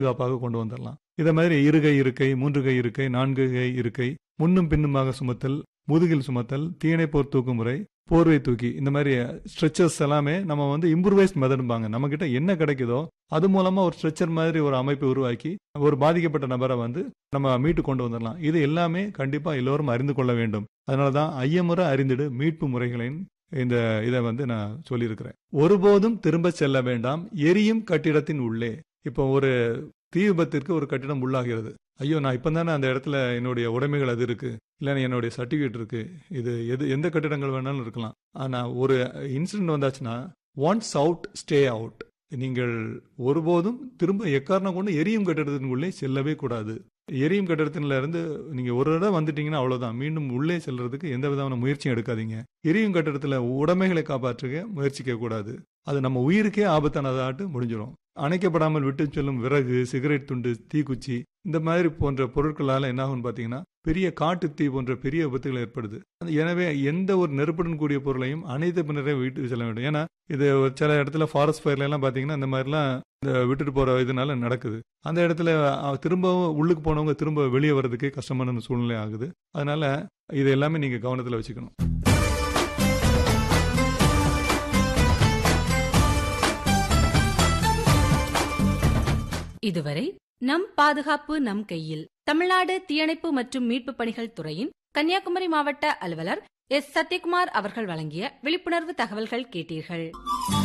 பாதுகாப்பாக கொண்டு வந்துடலாம் இதை மாதிரி இருகை இருக்கை மூன்று கை இருக்கை நான்கு கை இருக்கை முன்னும் பின்னுமாக சுமத்தல் முதுகில் சுமத்தல் தீயணைப்போர் தூக்கு முறை போர்வை தூக்கி இந்த மாதிரி ஸ்ட்ரெச்சர்ஸ் எல்லாமே நம்ம வந்து இம்ப்ரூவைஸ்ட் மெத்தட்பாங்க நம்ம கிட்ட என்ன கிடைக்குதோ அது மூலமா ஒரு ஸ்ட்ரெச்சர் மாதிரி ஒரு அமைப்பை உருவாக்கி ஒரு பாதிக்கப்பட்ட நபரை வந்து நம்ம மீட்டு கொண்டு வந்துடலாம் இது எல்லாமே கண்டிப்பா எல்லோரும் அறிந்து கொள்ள வேண்டும் அதனாலதான் ஐயமுறை அறிந்திடு மீட்பு முறைகளின் இந்த இதை வந்து நான் சொல்லியிருக்கிறேன் ஒருபோதும் திரும்ப செல்ல வேண்டாம் எரியும் கட்டிடத்தின் உள்ளே இப்போ ஒரு தீ விபத்திற்கு ஒரு கட்டிடம் உள்ளாகிறது ஐயோ நான் இப்போ தானே அந்த இடத்துல என்னுடைய உடைமைகள் அது இருக்கு இல்லை என்னுடைய சர்டிஃபிகேட் இருக்கு இது எது எந்த கட்டிடங்கள் வேணாலும் இருக்கலாம் ஆனால் ஒரு இன்சிடென்ட் வந்தாச்சுன்னா ஒன்ஸ் அவுட் ஸ்டே அவுட் நீங்கள் ஒருபோதும் திரும்ப எக்காரணம் கொண்டு எரியும் கட்டிடத்தினுள்ளே செல்லவே கூடாது எரியும் கட்டிடத்தில இருந்து நீங்க ஒரு இடம் வந்துட்டீங்கன்னா அவ்வளவுதான் மீண்டும் உள்ளே செல்றதுக்கு எந்த விதமான முயற்சியும் எடுக்காதீங்க எரியும் கட்டிடத்துல உடைமைகளை காப்பாற்றுக முயற்சிக்க கூடாது அது நம்ம உயிருக்கே ஆபத்தானதாட்டு முடிஞ்சிடும் அணைக்கப்படாமல் விட்டு செல்லும் விறகு சிகரெட் துண்டு தீக்குச்சி இந்த மாதிரி போன்ற பொருட்களால என்ன ஆகும்னு பாத்தீங்கன்னா பெரிய காட்டு தீ போன்ற பெரிய விபத்துகள் ஏற்படுது எனவே எந்த ஒரு நெருப்புடன் கூடிய பொருளையும் அனைத்து பின்னரே வீட்டுக்கு செல்ல வேண்டும் ஏன்னா இது ஒரு சில இடத்துல ஃபாரஸ்ட் ஃபயர்ல எல்லாம் பாத்தீங்கன்னா இந்த மாதிரிலாம் இந்த விட்டுட்டு போற இதனால நடக்குது அந்த இடத்துல திரும்பவும் உள்ளுக்கு போனவங்க திரும்ப வெளியே வர்றதுக்கு கஷ்டமான சூழ்நிலை ஆகுது அதனால இது எல்லாமே நீங்க கவனத்துல வச்சுக்கணும் இதுவரை நம் பாதுகாப்பு நம் கையில் தமிழ்நாடு தீயணைப்பு மற்றும் மீட்பு பணிகள் துறையின் கன்னியாகுமரி மாவட்ட அலுவலர் எஸ் சத்யகுமார் அவர்கள் வழங்கிய விழிப்புணர்வு தகவல்கள் கேட்டீர்கள்